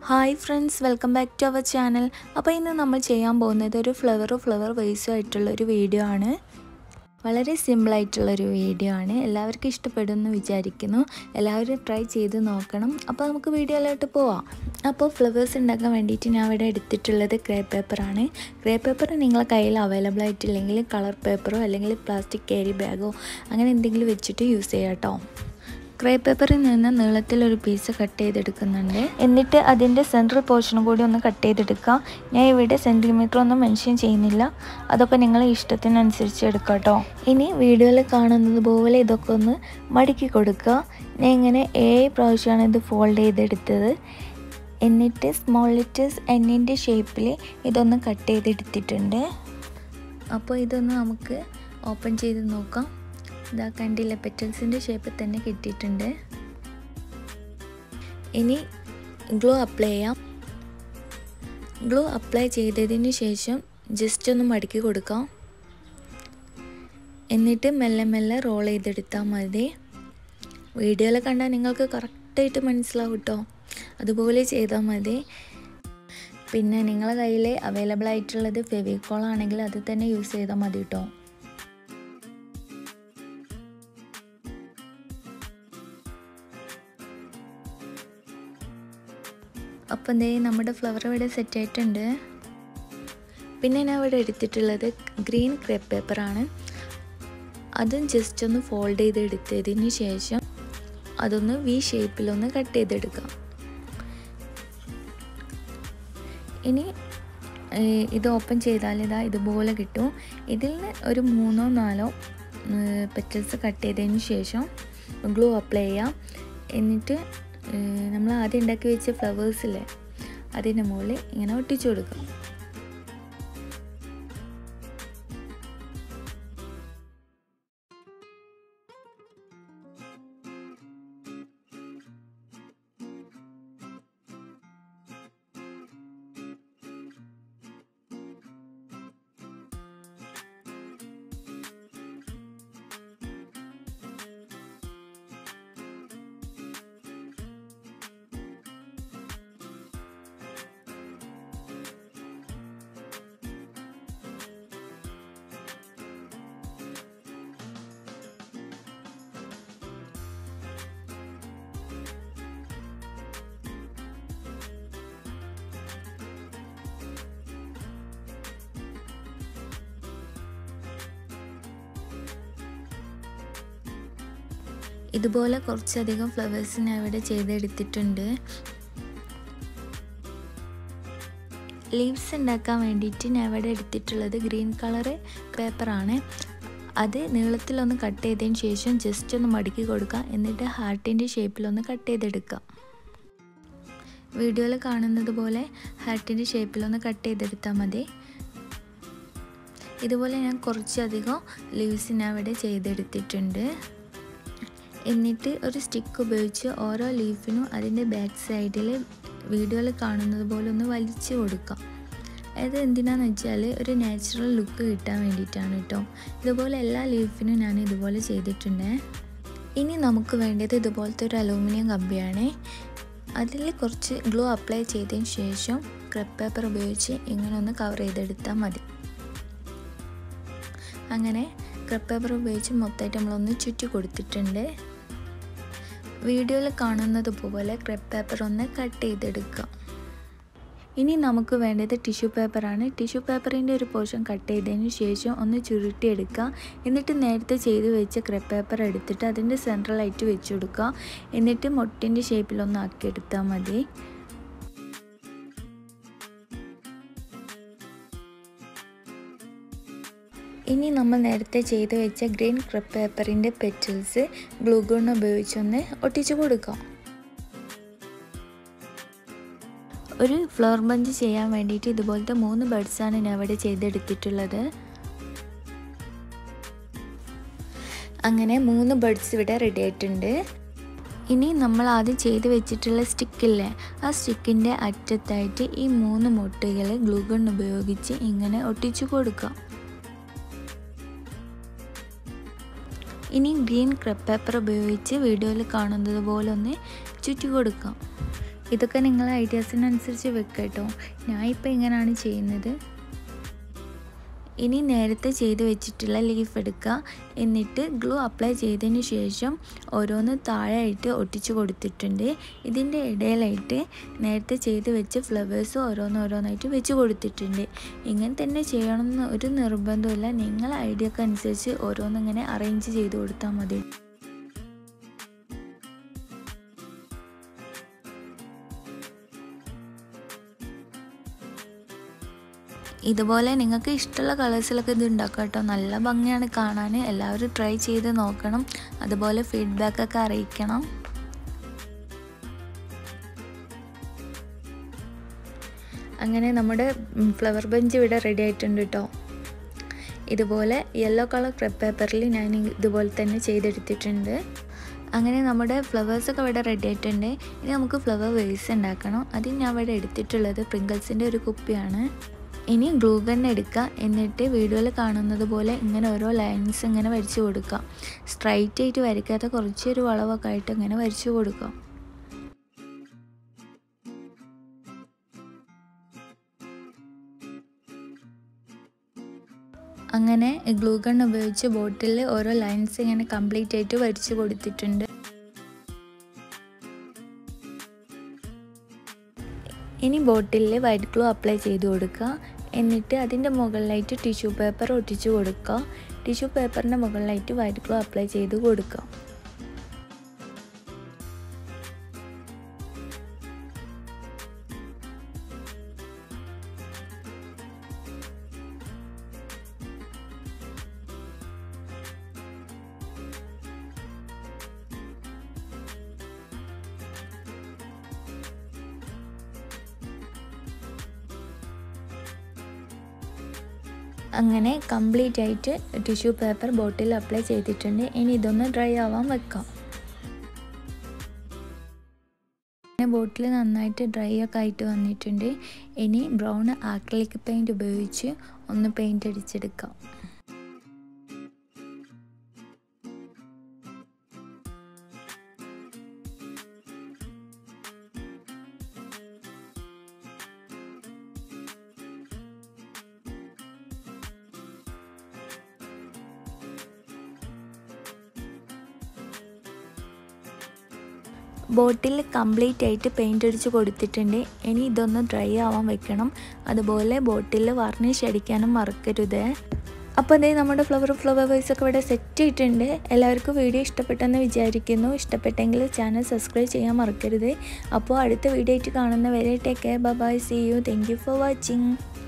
hi friends welcome back to our channel അപ്പോൾ ഇന്ന് നമ്മൾ ചെയ്യാൻ പോകുന്നത് ഒരു ഫ്ലവർ ഫ്ലവർ വൈസും ആയിട്ടുള്ള ഒരു വീഡിയോ ആണ് വളരെ സിമ്പിളായിട്ടുള്ളൊരു വീഡിയോ ആണ് എല്ലാവർക്കും ഇഷ്ടപ്പെടുമെന്ന് വിചാരിക്കുന്നു എല്ലാവരും ട്രൈ ചെയ്ത് നോക്കണം അപ്പോൾ നമുക്ക് വീഡിയോയിലോട്ട് പോവാം അപ്പോൾ ഫ്ലവേഴ്സ് ഉണ്ടാക്കാൻ വേണ്ടിയിട്ട് ഞാൻ ഇവിടെ എടുത്തിട്ടുള്ളത് ക്രേ പേപ്പറാണ് ക്രേ പേപ്പർ നിങ്ങളെ കയ്യിൽ അവൈലബിൾ ആയിട്ടില്ലെങ്കിൽ കളർ പേപ്പറോ അല്ലെങ്കിൽ പ്ലാസ്റ്റിക് ക്യാരി ബാഗോ അങ്ങനെ എന്തെങ്കിലും വെച്ചിട്ട് യൂസ് ചെയ്യാം കേട്ടോ ക്രേ പേപ്പറിൽ നിന്ന് നീളത്തിലൊരു പീസ് കട്ട് ചെയ്തെടുക്കുന്നുണ്ട് എന്നിട്ട് അതിൻ്റെ സെൻട്രൽ പോർഷനും കൂടി ഒന്ന് കട്ട് ചെയ്തെടുക്കാം ഞാൻ ഇവിടെ സെൻറ്റിമീറ്റർ ഒന്നും മെൻഷൻ ചെയ്യുന്നില്ല അതൊക്കെ നിങ്ങളെ ഇഷ്ടത്തിനനുസരിച്ച് എടുക്കാം കേട്ടോ ഇനി വീഡിയോയിൽ കാണുന്നത് പോലെ ഇതൊക്കെ ഒന്ന് മടക്കി കൊടുക്കുക ഞാൻ ഇങ്ങനെ ഏഴ് പ്രാവശ്യമാണ് ഇത് ഫോൾഡ് ചെയ്തെടുത്തത് എന്നിട്ട് സ്മോൾ ലെറ്റേഴ്സ് എന്നിൻ്റെ ഷേപ്പിൽ ഇതൊന്ന് കട്ട് ചെയ്തെടുത്തിട്ടുണ്ട് അപ്പോൾ ഇതൊന്ന് നമുക്ക് ഓപ്പൺ ചെയ്ത് നോക്കാം ഇതാ കണ്ടില്ല പെറ്റൽസിൻ്റെ ഷേപ്പിൽ തന്നെ കിട്ടിയിട്ടുണ്ട് ഇനി ഗ്ലൂ അപ്ലൈ ചെയ്യാം ഗ്ലൂ അപ്ലൈ ചെയ്തതിന് ശേഷം ജസ്റ്റ് ഒന്ന് മടക്കി കൊടുക്കാം എന്നിട്ട് മെല്ലെ മെല്ലെ റോൾ ചെയ്തെടുത്താൽ മതി വീഡിയോയിൽ കണ്ടാൽ നിങ്ങൾക്ക് കറക്റ്റായിട്ട് മനസ്സിലാവും കേട്ടോ അതുപോലെ ചെയ്താൽ മതി പിന്നെ നിങ്ങളെ കയ്യിൽ അവൈലബിൾ ആയിട്ടുള്ളത് ഫെവിക്കോൾ ആണെങ്കിൽ അത് തന്നെ യൂസ് ചെയ്താൽ മതി കേട്ടോ അപ്പം എന്തേ നമ്മുടെ ഫ്ലവർ ഇവിടെ സെറ്റ് ആയിട്ടുണ്ട് പിന്നെ ഞാൻ ഇവിടെ എടുത്തിട്ടുള്ളത് ഗ്രീൻ ക്രേപ്പ് പേപ്പറാണ് അതും ജസ്റ്റ് ഒന്ന് ഫോൾഡ് ചെയ്ത് എടുത്തതിന് ശേഷം അതൊന്ന് വി ഷേപ്പിലൊന്ന് കട്ട് ചെയ്തെടുക്കാം ഇനി ഇത് ഓപ്പൺ ചെയ്താൽ ഇതാ ഇതുപോലെ കിട്ടും ഇതിൽ നിന്ന് ഒരു മൂന്നോ നാലോ പെറ്റൽസ് കട്ട് ചെയ്തതിന് ശേഷം ഗ്ലൂ അപ്ലൈ ചെയ്യാം എന്നിട്ട് നമ്മൾ ആദ്യം ഉണ്ടാക്കി വെച്ച ഫ്ലവേഴ്സില്ലേ അതിൻ്റെ മുകളിൽ ഇങ്ങനെ ഒട്ടിച്ചു കൊടുക്കാം ഇതുപോലെ കുറച്ചധികം ഫ്ലവേഴ്സ് ഞാൻ ഇവിടെ ചെയ്തെടുത്തിട്ടുണ്ട് ലീവ്സ് ഉണ്ടാക്കാൻ വേണ്ടിയിട്ട് ഞാൻ ഇവിടെ എടുത്തിട്ടുള്ളത് ഗ്രീൻ കളറ് പേപ്പറാണ് അത് നീളത്തിലൊന്ന് കട്ട് ചെയ്തതിന് ശേഷം ജസ്റ്റ് ഒന്ന് മടക്കി കൊടുക്കുക എന്നിട്ട് ഹാർട്ടിൻ്റെ ഷേപ്പിലൊന്ന് കട്ട് ചെയ്തെടുക്കുക വീഡിയോയിൽ കാണുന്നത് പോലെ ഹാർട്ടിൻ്റെ ഷേപ്പിലൊന്ന് കട്ട് ചെയ്തെടുത്താൽ മതി ഇതുപോലെ ഞാൻ കുറച്ചധികം ലീവ്സ് ഞാൻ ഇവിടെ ചെയ്തെടുത്തിട്ടുണ്ട് എന്നിട്ട് ഒരു സ്റ്റിക്ക് ഉപയോഗിച്ച് ഓരോ ലീഫിനും അതിൻ്റെ ബാക്ക് സൈഡിൽ വീഡിയോയിൽ കാണുന്നത് പോലെ ഒന്ന് വലിച്ചു കൊടുക്കാം അത് എന്തിനാന്ന് വെച്ചാൽ ഒരു നാച്ചുറൽ ലുക്ക് കിട്ടാൻ വേണ്ടിയിട്ടാണ് കേട്ടോ ഇതുപോലെ എല്ലാ ലീഫിനും ഞാൻ ഇതുപോലെ ചെയ്തിട്ടുണ്ട് ഇനി നമുക്ക് വേണ്ടത് ഇതുപോലത്തെ ഒരു അലൂമിനിയം കമ്പിയാണ് അതിൽ കുറച്ച് ഗ്ലൂ അപ്ലൈ ചെയ്തതിന് ശേഷം ക്രപ്പ് പേപ്പർ ഉപയോഗിച്ച് ഇങ്ങനെ ഒന്ന് കവർ ചെയ്തെടുത്താൽ മതി അങ്ങനെ ക്രപ്പ് പേപ്പർ ഉപയോഗിച്ച് മൊത്തമായിട്ട് നമ്മളൊന്ന് ചുറ്റി കൊടുത്തിട്ടുണ്ട് വീഡിയോയിൽ കാണുന്നത് പോലെ ക്രപ്പ് പേപ്പർ ഒന്ന് കട്ട് ചെയ്തെടുക്കുക ഇനി നമുക്ക് വേണ്ടത് ടിഷ്യൂ പേപ്പറാണ് ടിഷ്യൂ പേപ്പറിൻ്റെ ഒരു പോർഷൻ കട്ട് ചെയ്തതിന് ശേഷം ഒന്ന് ചുരുട്ടിയെടുക്കുക എന്നിട്ട് നേരത്തെ ചെയ്ത് വെച്ച ക്രപ്പ് പേപ്പർ എടുത്തിട്ട് അതിൻ്റെ സെൻട്രലായിട്ട് വെച്ച് കൊടുക്കുക എന്നിട്ട് മുട്ടിൻ്റെ ഷേപ്പിലൊന്ന് ആക്കിയെടുത്താൽ മതി ഇനി നമ്മൾ നേരത്തെ ചെയ്ത് വെച്ച ഗ്രീൻ ക്രപ്പ് പേപ്പറിൻ്റെ പെറ്റൽസ് ഗ്ലൂഗൺ ഉപയോഗിച്ചൊന്ന് ഒട്ടിച്ചു കൊടുക്കാം ഒരു ഫ്ലവർ ബഞ്ച് ചെയ്യാൻ വേണ്ടിയിട്ട് ഇതുപോലത്തെ മൂന്ന് ബഡ്സാണ് ഞാൻ ഇവിടെ ചെയ്തെടുത്തിട്ടുള്ളത് അങ്ങനെ മൂന്ന് ബഡ്സ് ഇവിടെ റെഡി ആയിട്ടുണ്ട് ഇനി നമ്മൾ ആദ്യം ചെയ്ത് വെച്ചിട്ടുള്ള സ്റ്റിക്കില്ലേ ആ സ്റ്റിക്കിൻ്റെ അറ്റത്തായിട്ട് ഈ മൂന്ന് മുട്ടുകൾ ഗ്ലൂഗൺ ഉപയോഗിച്ച് ഇങ്ങനെ ഒട്ടിച്ചു കൊടുക്കാം ഇനി ഗ്രീൻ ക്രപ്പ് പേപ്പർ ഉപയോഗിച്ച് വീഡിയോയിൽ കാണുന്നത് പോലെ ഒന്ന് ചുറ്റി കൊടുക്കാം ഇതൊക്കെ നിങ്ങളെ ഐഡിയാസിനനുസരിച്ച് വെക്കുക കേട്ടോ ഞാൻ ഇപ്പോൾ ഇങ്ങനെയാണ് ചെയ്യുന്നത് ഇനി നേരത്തെ ചെയ്ത് വെച്ചിട്ടുള്ള ലീഫ് എടുക്കുക എന്നിട്ട് ഗ്ലൂ അപ്ലൈ ചെയ്തതിന് ശേഷം ഓരോന്ന് താഴെയായിട്ട് ഒട്ടിച്ച് കൊടുത്തിട്ടുണ്ട് ഇതിൻ്റെ ഇടയിലായിട്ട് നേരത്തെ ചെയ്ത് വെച്ച ഫ്ലവേഴ്സ് ഓരോന്നോരോന്നായിട്ട് വെച്ച് കൊടുത്തിട്ടുണ്ട് ഇങ്ങനെ തന്നെ ചെയ്യണമെന്ന് ഒരു നിർബന്ധമില്ല നിങ്ങളെ ഐഡിയക്ക് അനുസരിച്ച് ഓരോന്നിങ്ങനെ അറേഞ്ച് ചെയ്ത് കൊടുത്താൽ മതി ഇതുപോലെ നിങ്ങൾക്ക് ഇഷ്ടമുള്ള കളേഴ്സിലൊക്കെ ഇത് ഉണ്ടാക്കാം കേട്ടോ നല്ല ഭംഗിയാണ് കാണാൻ എല്ലാവരും ട്രൈ ചെയ്ത് നോക്കണം അതുപോലെ ഫീഡ്ബാക്കൊക്കെ അറിയിക്കണം അങ്ങനെ നമ്മുടെ ഫ്ലവർ ബഞ്ച് ഇവിടെ റെഡി ആയിട്ടുണ്ട് കേട്ടോ ഇതുപോലെ യെല്ലോ കളർ ക്രെപ്പ് പേപ്പറിൽ ഞാൻ ഇതുപോലെ തന്നെ ചെയ്തെടുത്തിട്ടുണ്ട് അങ്ങനെ നമ്മുടെ ഫ്ലവേഴ്സൊക്കെ ഇവിടെ റെഡി ആയിട്ടുണ്ട് ഇനി നമുക്ക് ഫ്ലവർ വേസ് ഉണ്ടാക്കണം അതിന് ഞാൻ ഇവിടെ എടുത്തിട്ടുള്ളത് പ്രിങ്കിൾസിൻ്റെ ഒരു കുപ്പിയാണ് ഇനി ഗ്ലൂ ഗൺ എടുക്കുക എന്നിട്ട് വീഡിയോയിൽ കാണുന്നത് പോലെ ഇങ്ങനെ ഓരോ ലൈൻസ് ഇങ്ങനെ വരച്ചു കൊടുക്കുക സ്ട്രൈറ്റ് ആയിട്ട് വരയ്ക്കാതെ കുറച്ചൊരു വളവൊക്കെ ആയിട്ട് ഇങ്ങനെ വരച്ചു കൊടുക്കുക അങ്ങനെ ഗ്ലൂ ഗൺ ഉപയോഗിച്ച് ബോട്ടിൽ ഓരോ ലൈൻസ് ഇങ്ങനെ കംപ്ലീറ്റ് ആയിട്ട് വരച്ചു കൊടുത്തിട്ടുണ്ട് ഇനി ബോട്ടിലിൽ വൈറ്റ് ഗ്ലൂ അപ്ലൈ ചെയ്ത് കൊടുക്കുക എന്നിട്ട് അതിൻ്റെ മുകളിലായിട്ട് ടിഷ്യൂ പേപ്പർ ഒട്ടിച്ചു കൊടുക്കുക ടിഷ്യൂ പേപ്പറിൻ്റെ മുകളിലായിട്ട് വൈറ്റ് ഗ്ലൂ അപ്ലൈ ചെയ്ത് കൊടുക്കുക അങ്ങനെ കംപ്ലീറ്റ് ആയിട്ട് ടിഷ്യൂ പേപ്പർ ബോട്ടിൽ അപ്ലൈ ചെയ്തിട്ടുണ്ട് ഇനി ഇതൊന്ന് ഡ്രൈ ആവാൻ വെക്കാം ബോട്ടിൽ നന്നായിട്ട് ഡ്രൈ ഒക്കെ ആയിട്ട് വന്നിട്ടുണ്ട് ഇനി ബ്രൗൺ ആക്രിലിക് പെയിൻറ് ഉപയോഗിച്ച് ഒന്ന് പെയിൻറ് അടിച്ചെടുക്കാം ബോട്ടിൽ കംപ്ലീറ്റ് ആയിട്ട് പെയിൻ്റ് അടിച്ച് കൊടുത്തിട്ടുണ്ട് ഇനി ഇതൊന്ന് ഡ്രൈ ആവാൻ വെക്കണം അതുപോലെ ബോട്ടിൽ വാർണിഷ് അടിക്കാനും മറക്കരുത് അപ്പോൾ അതേ നമ്മുടെ ഫ്ലവർ ഫ്ലവർ വൈസ് ഒക്കെ ഇവിടെ സെറ്റ് ആയിട്ടുണ്ട് എല്ലാവർക്കും വീഡിയോ ഇഷ്ടപ്പെട്ടെന്ന് വിചാരിക്കുന്നു ഇഷ്ടപ്പെട്ടെങ്കിൽ ചാനൽ സബ്സ്ക്രൈബ് ചെയ്യാൻ മറക്കരുത് അപ്പോൾ അടുത്ത വീഡിയോ ആയിട്ട് കാണുന്നവരെ take care bye see you thank you for watching